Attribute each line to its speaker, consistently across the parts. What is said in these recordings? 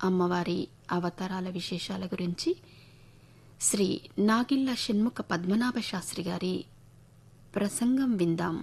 Speaker 1: అమ్మవారి అవతారాల విశేషాల గురించి శ్రీ నాగిళ్ల షణ్ముఖ పద్మనాభ శాస్త్రి గారి ప్రసంగం విందాం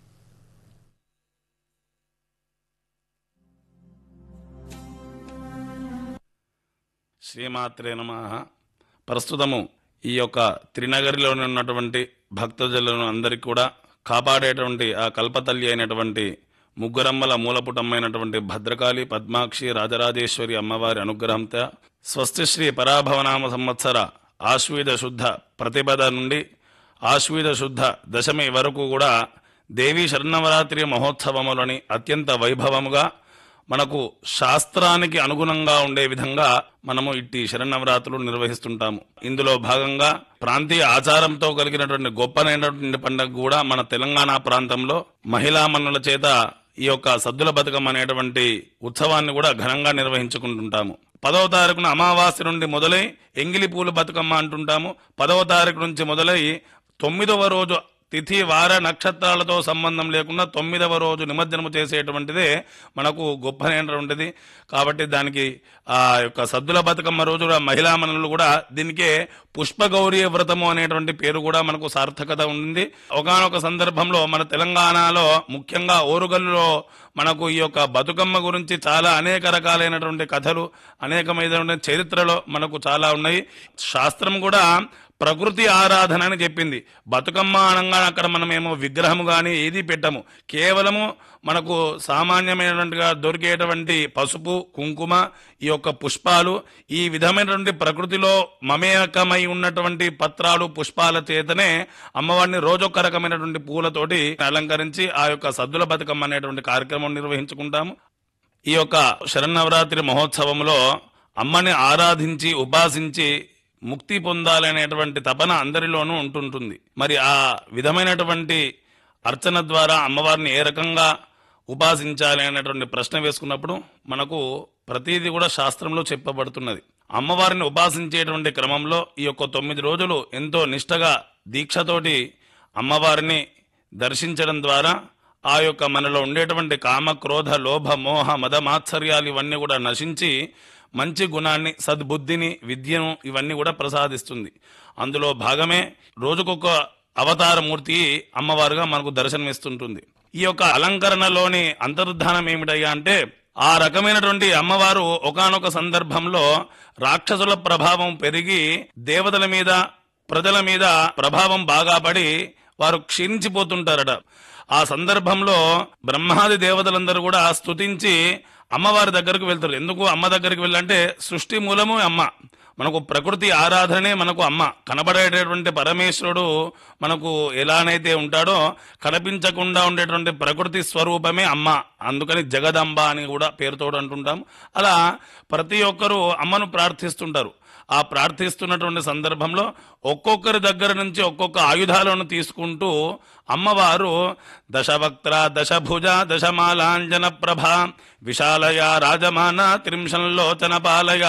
Speaker 2: శ్రీమాత్రే నమ ప్రస్తుతము ఈ యొక్క త్రినగరిలోని ఉన్నటువంటి భక్తజనులను అందరికీ కూడా కాపాడేటువంటి ఆ కల్పతల్లి అయినటువంటి ముగ్గురమ్మల మూలపుటమైనటువంటి భద్రకాళి పద్మాక్షి రాజరాజేశ్వరి అమ్మవారి అనుగ్రహంతో స్వస్తి శ్రీ పరాభవనామ సంవత్సర ఆశ్వీజ శుద్ధ ప్రతిపద నుండి ఆశ్వీజ శుద్ధ దశమి వరకు కూడా దేవీ శరణవరాత్రి మహోత్సవములని అత్యంత వైభవముగా మనకు శాస్త్రానికి అనుగుణంగా ఉండే విధంగా మనము ఇట్టి శరణవరాత్రులు నిర్వహిస్తుంటాము ఇందులో భాగంగా ప్రాంతీయ ఆచారంతో కలిగినటువంటి గొప్పనైనటువంటి పండుగ కూడా మన తెలంగాణ ప్రాంతంలో మహిళా మన్నుల చేత ఈ యొక్క సద్దుల బతుకమ్మ అనేటువంటి ఉత్సవాన్ని కూడా ఘనంగా నిర్వహించుకుంటుంటాము పదవ తారీఖున అమావాస్య నుండి మొదలై ఎంగిలి పూలు బతుకమ్మ అంటుంటాము పదవ తారీఖు నుంచి మొదలై తొమ్మిదవ రోజు తిథి వార నక్షత్రాలతో సంబంధం లేకుండా తొమ్మిదవ రోజు నిమజ్జనము చేసేటువంటిదే మనకు గొప్పనైనటువంటిది కాబట్టి దానికి ఆ యొక్క సద్దుల బతుకమ్మ రోజు కూడా మహిళా మనులు కూడా దీనికే పుష్పగౌరీ వ్రతము అనేటువంటి పేరు కూడా మనకు సార్థకత ఉంది ఒకనొక సందర్భంలో మన తెలంగాణలో ముఖ్యంగా ఓరుగల్లులో మనకు ఈ యొక్క బతుకమ్మ గురించి చాలా అనేక రకాలైనటువంటి కథలు అనేకమైనటువంటి చరిత్రలో మనకు చాలా ఉన్నాయి శాస్త్రం కూడా ప్రకృతి ఆరాధన అని చెప్పింది బతుకమ్మ అనగా అక్కడ మనమేమో విగ్రహము కానీ ఏది పెట్టము కేవలము మనకు సామాన్యమైనటువంటిగా దొరికేటువంటి పసుపు కుంకుమ ఈ యొక్క పుష్పాలు ఈ విధమైనటువంటి ప్రకృతిలో మమేకమై ఉన్నటువంటి పత్రాలు పుష్పాల చేతనే అమ్మవారిని రోజొక్క రకమైనటువంటి పూలతోటి అలంకరించి ఆ యొక్క సద్దుల బతుకమ్మ అనేటువంటి కార్యక్రమం నిర్వహించుకుంటాము ఈ యొక్క శరన్నవరాత్రి మహోత్సవంలో అమ్మని ఆరాధించి ఉపాసించి ముక్తి పొందాలనేటువంటి తపన అందరిలోనూ ఉంటుంటుంది మరి ఆ విధమైనటువంటి అర్చన ద్వారా అమ్మవారిని ఏ రకంగా ఉపాసించాలి అనేటువంటి ప్రశ్న వేసుకున్నప్పుడు మనకు ప్రతిదీ కూడా శాస్త్రంలో చెప్పబడుతున్నది అమ్మవారిని ఉపాసించేటువంటి క్రమంలో ఈ యొక్క తొమ్మిది రోజులు ఎంతో నిష్టగా దీక్షతోటి అమ్మవారిని దర్శించడం ద్వారా ఆ యొక్క మనలో ఉండేటువంటి కామ క్రోధ లోభ మోహ మద మాత్సర్యాలు ఇవన్నీ కూడా నశించి మంచి గుణాన్ని సద్బుద్ధిని విద్యను ఇవన్నీ కూడా ప్రసాదిస్తుంది అందులో భాగమే రోజుకొక అవతారమూర్తి అమ్మవారుగా మనకు దర్శనమిస్తుంటుంది ఈ యొక్క అలంకరణలోని అంతర్ధానం ఏమిటయ్యా అంటే ఆ రకమైనటువంటి అమ్మవారు ఒకానొక సందర్భంలో రాక్షసుల ప్రభావం పెరిగి దేవతల మీద ప్రజల మీద ప్రభావం బాగా పడి వారు క్షీణించిపోతుంటారట ఆ సందర్భంలో బ్రహ్మాది దేవతలందరూ కూడా స్తుతించి అమ్మవారి దగ్గరకు వెళ్తారు ఎందుకు అమ్మ దగ్గరికి వెళ్ళంటే సృష్టి మూలము అమ్మ మనకు ప్రకృతి ఆరాధనే మనకు అమ్మ కనబడేటటువంటి పరమేశ్వరుడు మనకు ఎలానైతే ఉంటాడో కనిపించకుండా ఉండేటువంటి ప్రకృతి స్వరూపమే అమ్మ అందుకని జగదంబ అని కూడా పేరుతో అంటుంటాం అలా ప్రతి ఒక్కరూ అమ్మను ప్రార్థిస్తుంటారు ఆ ప్రార్థిస్తున్నటువంటి సందర్భంలో ఒక్కొక్కరి దగ్గర నుంచి ఒక్కొక్క ఆయుధాలను తీసుకుంటూ అమ్మవారు దశవక్త్ర దశభుజ దశమాలాంజన ప్రభ విశాలయ రాజమాన త్రింశంలోచన పాలయ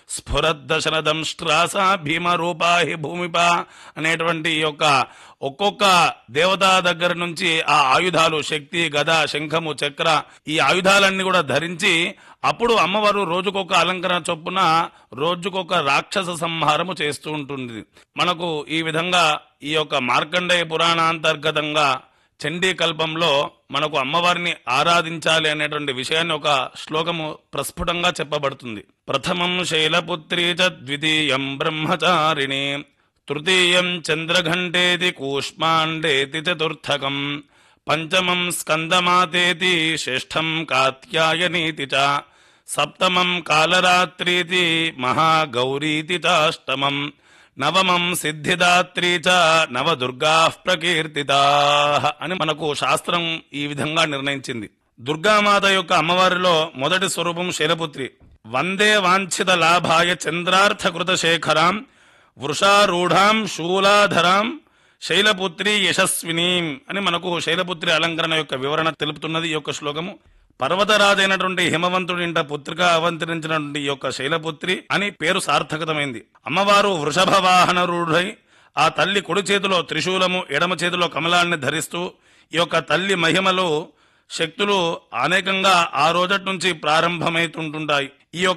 Speaker 2: స్ఫురద్దశనదంష్ట్రాస భీమరూపా హి భూమిప అనేటువంటి ఈ యొక్క ఒక్కొక్క దేవతా దగ్గర నుంచి ఆ ఆయుధాలు శక్తి గద శంఖము చక్ర ఈ ఆయుధాలన్నీ కూడా ధరించి అప్పుడు అమ్మవారు రోజుకొక అలంకరణ చొప్పున రోజుకొక రాక్షస సంహారము చేస్తూ ఉంటుంది మనకు ఈ విధంగా ఈ యొక్క మార్కండేయ పురాణాంతర్గతంగా చండీ కల్పంలో మనకు అమ్మవారిని ఆరాధించాలి అనేటువంటి విషయాన్ని ఒక శ్లోకము ప్రస్ఫుటంగా చెప్పబడుతుంది ప్రథమం శైలపుత్రీ చ ద్వితీయం బ్రహ్మచారిణి తృతీయం చంద్రఘంటేతి కూష్మాండేతి చతుర్థకం పంచమం స్కందమాతేతి షష్ఠం కాత్యాయనీతి చ సప్తమం కాలరాత్రీతి మహాగౌరీతి చాష్టమం నవమం సిద్ధిదాత్రీ చ నవదుర్గా ప్రకీర్తితా అని మనకు శాస్త్రం ఈ విధంగా నిర్ణయించింది దుర్గామాత యొక్క అమ్మవారిలో మొదటి స్వరూపం శైలపుత్రి వందే వాంఛిత లాభాయ చంద్రార్థకృత శేఖరాం వృషారూఢాం శూలాధరాం శైలపుత్రి యశస్వినీం అని మనకు శైలపుత్రి అలంకరణ యొక్క వివరణ తెలుపుతున్నది ఈ యొక్క శ్లోకము పర్వతరాజైనటువంటి హిమవంతుడి ఇంట పుత్రిక అవతరించినటువంటి ఈ యొక్క శైలపుత్రి అని పేరు సార్థకతమైంది అమ్మవారు వృషభ వాహన రూఢై ఆ తల్లి కుడి చేతిలో త్రిశూలము ఎడమ చేతిలో కమలాన్ని ధరిస్తూ ఈ యొక్క తల్లి మహిమలు శక్తులు అనేకంగా ఆ రోజటి నుంచి ప్రారంభమైతుంటుంటాయి ఈ యొక్క